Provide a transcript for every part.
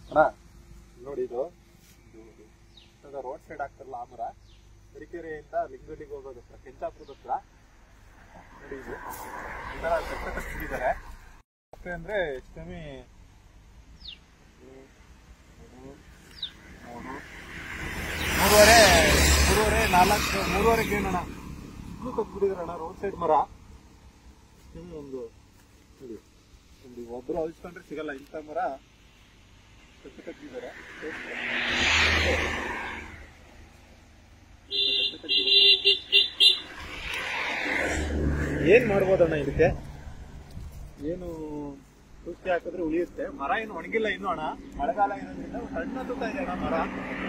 ಅಣ್ಣ ನೋಡಿ ಇದು ರೋಡ್ ಸೈಡ್ ಆಗ್ತಾರಲ್ಲ ಆ ಮರ ತರೀಕೆರೆಯಿಂದ ಲಿಂಗಡಿಗೆ ಹೋಗೋದು ಹತ್ರ ಕೆಂಚಾಪುರದ ಹತ್ರ ನೋಡಿ ಇದು ಈ ಥರ ಕಟ್ಟ ಕಟ್ಟಿದ್ದಾರೆ ಮತ್ತೆ ಅಂದ್ರೆ ಹೆಚ್ಚು ಕಮ್ಮಿ ಮೂರು, ಮೂರುವರೆ ಮೂರುವರೆ ನಾಲ್ಕು ಮೂರುವರೆಗೆ ಏನಣ್ಣ ಇನ್ನೂ ಕಟ್ಬಿಟ್ಟಿದಾರಣ್ಣ ರೋಡ್ ಸೈಡ್ ಮರ ಹ್ಮ್, ಒಂದು ನೋಡಿ ಒಂದು ಒಬ್ರು ಅಳಿಸ್ಕೊಂಡ್ರೆ ಸಿಗಲ್ಲ ಇಂಥ ಮರ ಕಟ್ಟು ಕಟ್ಟಿದ್ದಾರೆ ಏನ್ ಮಾಡ್ಬೋದಣ್ಣ ಇದಕ್ಕೆ ಏನು ತುಷ್ಟಿ ಹಾಕಿದ್ರೆ ಉಳಿಯುತ್ತೆ ಮರ ಏನು ಒಣಗಿಲ್ಲ ಇನ್ನು ಅಣ್ಣ ಮಳೆಗಾಲ ಇರೋದ್ರಿಂದ ಸಣ್ಣ ತುತ್ತ ಇದೆ ಅಣ್ಣ ಮರ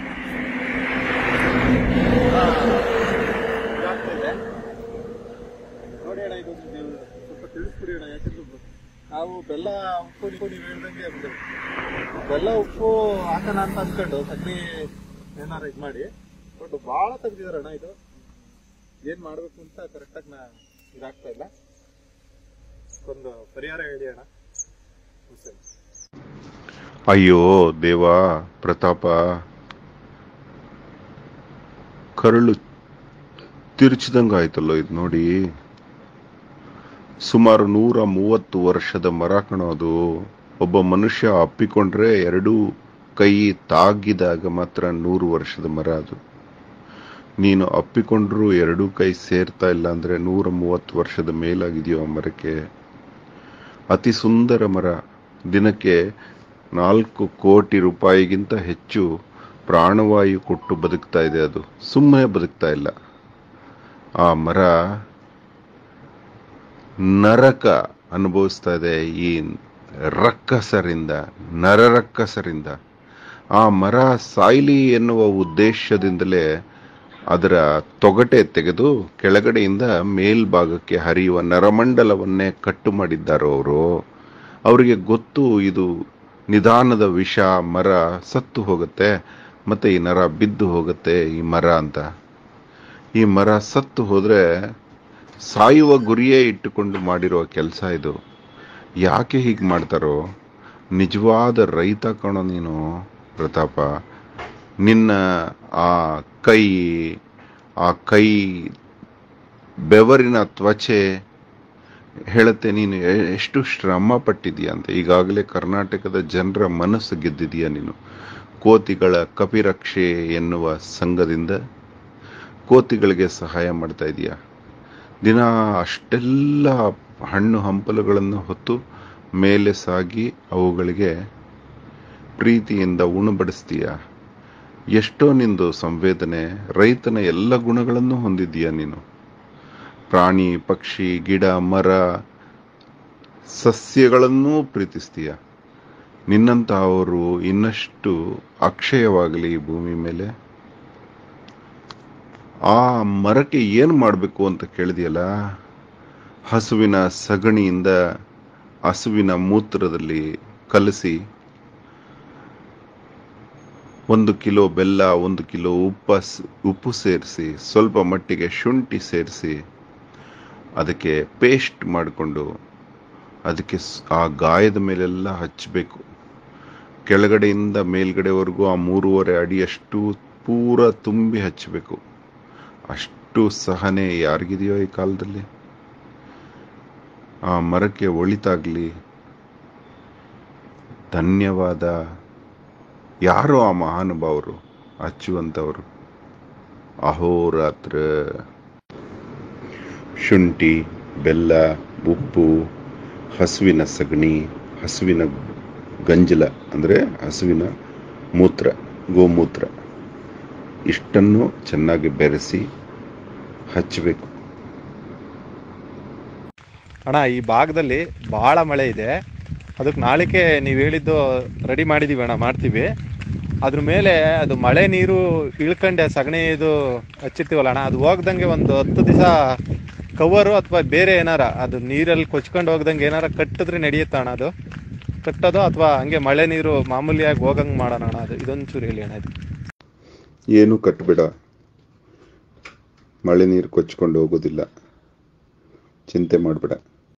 ಆ, ಇದಾಗ್ತಾ ಇದೆ. ನೋಡಿ ಅಣ್ಣ ಇದು ನೀವು ಸ್ವಲ್ಪ ತಿಳಿಸ್ಬಿಡಿ ಅಣ್ಣ ಯಾಕಂದ್ರೆ ನಾವು ಬೆಲ್ಲ ಉಪ್ಪು ನೀವು ನೀವು ಹೇಳ್ದಂಗೆ ಒಂದು ಬೆಲ್ಲ ಉಪ್ಪು ಹಾಕೋಣ ಅಂತ ಅನ್ಕೊಂಡು ಸಗಣಿ ಏನಾರ ಇದು ಮಾಡಿ ಬಟ್ ಭಾಳ ತೆಗ್ದಿದಾರಣ್ಣ ಇದು ಏನ್ ಮಾಡ್ಬೇಕು ಅಂತ ಕರೆಕ್ಟಾಗಿ ನಾ ಇದಾಗ್ತಾ ಇಲ್ಲ ಒಂದು ಪರಿಹಾರ ಹೇಳಿ ಅಣ್ಣ ಸರಿ ಅಯ್ಯೋ ದೇವ ಪ್ರತಾಪ ಕರಳು ತಿರುಚಿದಂಗ ಆಯ್ತಲ್ಲೋ ಇದು ನೋಡಿ ಸುಮಾರು ನೂರ ಮೂವತ್ತು ವರ್ಷದ ಮರ ಕಣೋದು ಒಬ್ಬ ಮನುಷ್ಯ ಅಪ್ಪಿಕೊಂಡ್ರೆ ಎರಡೂ ಕೈ ತಾಗಿದಾಗ ಮಾತ್ರ ನೂರು ವರ್ಷದ ಮರ ಅದು ನೀನು ಅಪ್ಪಿಕೊಂಡ್ರು ಎರಡೂ ಕೈ ಸೇರ್ತಾ ಇಲ್ಲ ಅಂದ್ರೆ ನೂರ ಮೂವತ್ತು ವರ್ಷದ ಮೇಲಾಗಿದೆಯೋ ಆ ಮರಕ್ಕೆ ಅತಿ ಸುಂದರ ಮರ ದಿನಕ್ಕೆ ನಾಲ್ಕು ಕೋಟಿ ರೂಪಾಯಿಗಿಂತ ಹೆಚ್ಚು ಪ್ರಾಣವಾಯು ಕೊಟ್ಟು ಬದುಕ್ತಾ ಇದೆ ಅದು ಸುಮ್ಮನೆ ಬದುಕ್ತಾ ಇಲ್ಲ ಆ ಮರ ನರಕ ಅನುಭವಿಸ್ತಾ ಇದೆ ಈ ರಕ್ಕಸರಿಂದ ನರರಕ್ಕಸರಿಂದ ಆ ಮರ ಸಾಯ್ಲಿ ಎನ್ನುವ ಉದ್ದೇಶದಿಂದಲೇ ಅದರ ತೊಗಟೆ ತೆಗೆದು ಕೆಳಗಡೆಯಿಂದ ಮೇಲ್ಭಾಗಕ್ಕೆ ಹರಿಯುವ ನರಮಂಡಲವನ್ನೇ ಕಟ್ಟು ಮಾಡಿದ್ದಾರೆ ಅವರು ಅವರಿಗೆ ಗೊತ್ತು ಇದು ನಿಧಾನದ ವಿಷ ಮರ ಸತ್ತು ಹೋಗುತ್ತೆ ಮತ್ತೆ ಈ ನರ ಬಿದ್ದು ಹೋಗುತ್ತೆ ಈ ಮರ ಅಂತ ಈ ಮರ ಸತ್ತು ಹೋದ್ರೆ ಸಾಯುವ ಗುರಿಯೇ ಇಟ್ಟುಕೊಂಡು ಮಾಡಿರೋ ಕೆಲಸ ಇದು ಯಾಕೆ ಹೀಗೆ ಮಾಡ್ತಾರೋ ನಿಜವಾದ ರೈತ ಕಣೋ ನೀನು ಪ್ರತಾಪ ನಿನ್ನ ಆ ಕೈ ಆ ಕೈ ಬೆವರಿನ ತ್ವಚೆ ಹೇಳುತ್ತೆ ನೀನು ಎ- ಎಷ್ಟು ಶ್ರಮ ಪಟ್ಟಿದೀಯ ಅಂತ ಈಗಾಗಲೇ ಕರ್ನಾಟಕದ ಜನರ ಮನಸ್ಸು ಗೆದ್ದಿದೀಯ ನೀನು ಕೋತಿಗಳ ಕಪಿರಕ್ಷೆ ಎನ್ನುವ ಸಂಘದಿಂದ ಕೋತಿಗಳಿಗೆ ಸಹಾಯ ಮಾಡ್ತಾ ಇದೀಯ ದಿನ ಅಷ್ಟೆಲ್ಲ ಹಣ್ಣು ಹಂಪಲುಗಳನ್ನು ಹೊತ್ತು ಮೇಲೆ ಸಾಗಿ ಅವುಗಳಿಗೆ ಪ್ರೀತಿಯಿಂದ ಉಣಬಡಿಸ್ತೀಯ ಎಷ್ಟೋ ನಿಂದು ಸಂವೇದನೆ ರೈತನ ಎಲ್ಲ ಗುಣಗಳನ್ನು ಹೊಂದಿದ್ದೀಯ ನೀನು ಪ್ರಾಣಿ ಪಕ್ಷಿ ಗಿಡ ಮರ ಸಸ್ಯಗಳನ್ನೂ ಪ್ರೀತಿಸ್ತೀಯ ನಿನ್ನಂತಹವರು ಇನ್ನಷ್ಟು ಅಕ್ಷಯವಾಗಲಿ ಈ ಭೂಮಿ ಮೇಲೆ ಆ ಮರಕ್ಕೆ ಏನು ಮಾಡಬೇಕು ಅಂತ ಕೇಳಿದೆಯಲ್ಲ ಹಸುವಿನ ಸಗಣಿಯಿಂದ ಹಸುವಿನ ಮೂತ್ರದಲ್ಲಿ ಕಲಸಿ ಒಂದು ಕಿಲೋ ಬೆಲ್ಲ ಒಂದು ಕಿಲೋ ಉಪ್ಪ ಉಪ್ಪು ಸೇರಿಸಿ ಸ್ವಲ್ಪ ಮಟ್ಟಿಗೆ ಶುಂಠಿ ಸೇರಿಸಿ ಅದಕ್ಕೆ ಪೇಸ್ಟ್ ಮಾಡಿಕೊಂಡು ಅದಕ್ಕೆ ಸ್- ಆ ಗಾಯದ ಮೇಲೆಲ್ಲ ಹಚ್ಚಬೇಕು ಕೆಳಗಡೆಯಿಂದ ಮೇಲ್ಗಡೆವರೆಗೂ ಆ ಮೂರುವರೆ ಅಡಿಯಷ್ಟು ಪೂರ ತುಂಬಿ ಹಚ್ಚಬೇಕು ಅಷ್ಟು ಸಹನೆ ಯಾರಿಗಿದೆಯೋ ಈ ಕಾಲದಲ್ಲಿ ಆ ಮರಕ್ಕೆ ಒಳಿತಾಗ್ಲಿ ಧನ್ಯವಾದ ಯಾರು ಆ ಮಹಾನುಭಾವರು ಹಚ್ಚುವಂಥವರು ಅಹೋರಾತ್ರ ಶುಂಠಿ ಬೆಲ್ಲ ಉಪ್ಪು ಹಸುವಿನ ಸಗಣಿ ಹಸುವಿನ ಗಂಜಲ ಅಂದರೆ ಹಸುವಿನ ಮೂತ್ರ ಗೋಮೂತ್ರ ಇಷ್ಟನ್ನು ಚೆನ್ನಾಗಿ ಬೆರೆಸಿ ಹಚ್ಚಬೇಕು ಅಣ್ಣ ಈ ಭಾಗದಲ್ಲಿ ಭಾಳ ಮಳೆ ಇದೆ ಅದಕ್ಕೆ ನಾಳೆಗೆ ನೀವು ಹೇಳಿದ್ದು ರೆಡಿ ಮಾಡಿದೀವಿ ಅಣ್ಣ ಮಾಡ್ತೀವಿ ಅದ್ರ ಮೇಲೆ ಅದು ಮಳೆ ನೀರು ಇಳ್ಕಂಡೆ ಸಗಣಿ ಇದು ಹಚ್ಚಿರ್ತೀವಲ್ಲ ಅಣ್ಣ ಅದು ಹೋಗ್ದಂಗೆ ಒಂದು ಹತ್ತು ದಿವಸ ಕವರು ಅಥವಾ ಬೇರೆ ಏನಾರ ಅದು ನೀರಲ್ಲಿ ಕೊಚ್ಕೊಂಡು ಹೋಗ್ದಂಗೆ ಏನಾರ ಕಟ್ಟಿದ್ರೆ ನಡೆಯುತ್ತಾ ಅಣ್ಣ ಅದು ಕಟ್ಟೋದು ಅಥವಾ ಹಂಗೆ ಮಳೆ ನೀರು ಮಾಮೂಲಿಯಾಗಿ ಹೋಗಂಗೆ ಮಾಡೋಣ ಅಣ್ಣ ಅದು ಇದೊಂಚೂರು ಹೇಳಿ ಅಣ್ಣ ಇದು ಏನು ಕಟ್ಟಬೇಡ ಮಳೆ ನೀರು ಕೊಚ್ಕೊಂಡು ಹೋಗೋದಿಲ್ಲ ಚಿಂತೆ ಮಾಡಬೇಡ